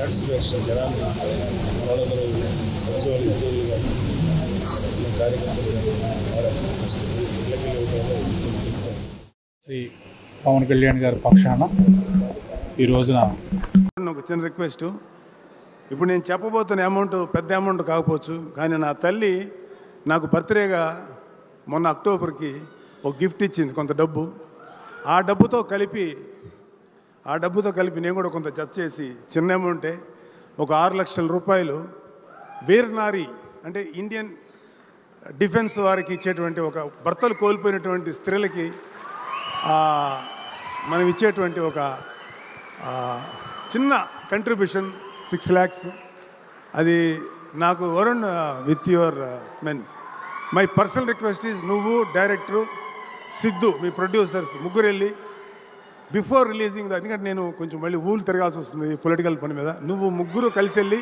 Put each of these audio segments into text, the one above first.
satisfaction జనాన్ని వాళ్ళందరూ సచివాలయ ఉద్యోగులు కానీ కార్యకర్తలు కానీ ఇళ్ళకి ఇవ్వడం శ్రీ పవన్ కళ్యాణ్ గారి పక్షాన ఈ రోజున ఒక చిన్న రిక్వెస్ట్ ఇప్పుడు నేను చెప్పబోతున్న అమౌంట్ పెద్ద అమౌంట్ కాకపోవచ్చు కానీ నా తల్లి నాకు బర్త్డేగా మొన్న అక్టోబర్కి ఒక గిఫ్ట్ ఇచ్చింది కొంత డబ్బు ఆ డబ్బుతో కలిపి ఆ డబ్బుతో కలిపి నేను కూడా కొంత జత చేసి చిన్న అమౌంటే ఒక ఆరు లక్షల రూపాయలు వీరనారి అంటే ఇండియన్ డిఫెన్స్ వారికి ఇచ్చేటువంటి ఒక భర్తలు కోల్పోయినటువంటి స్త్రీలకి ఆ, మనం ఇచ్చేటువంటి ఒక ఆ, చిన్న కంట్రిబ్యూషన్ సిక్స్ ల్యాక్స్ అది నాకు Varun with your men my personal request is నువ్వు డైరెక్టరు సిద్ధు మీ ప్రొడ్యూసర్స్ ముగ్గురు వెళ్ళి బిఫోర్ రిలీజింగ్ ద ఎందుకంటే నేను కొంచెం మళ్ళీ ఊళ్ళు తిరగాల్సి వస్తుంది పొలిటికల్ పని మీద నువ్వు ముగ్గురు కలిసి వెళ్ళి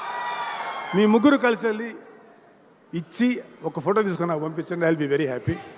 మీ ముగ్గురు కలిసి వెళ్ళి ఇచ్చి ఒక ఫోటో తీసుకుని నాకు పంపించండి I will be very happy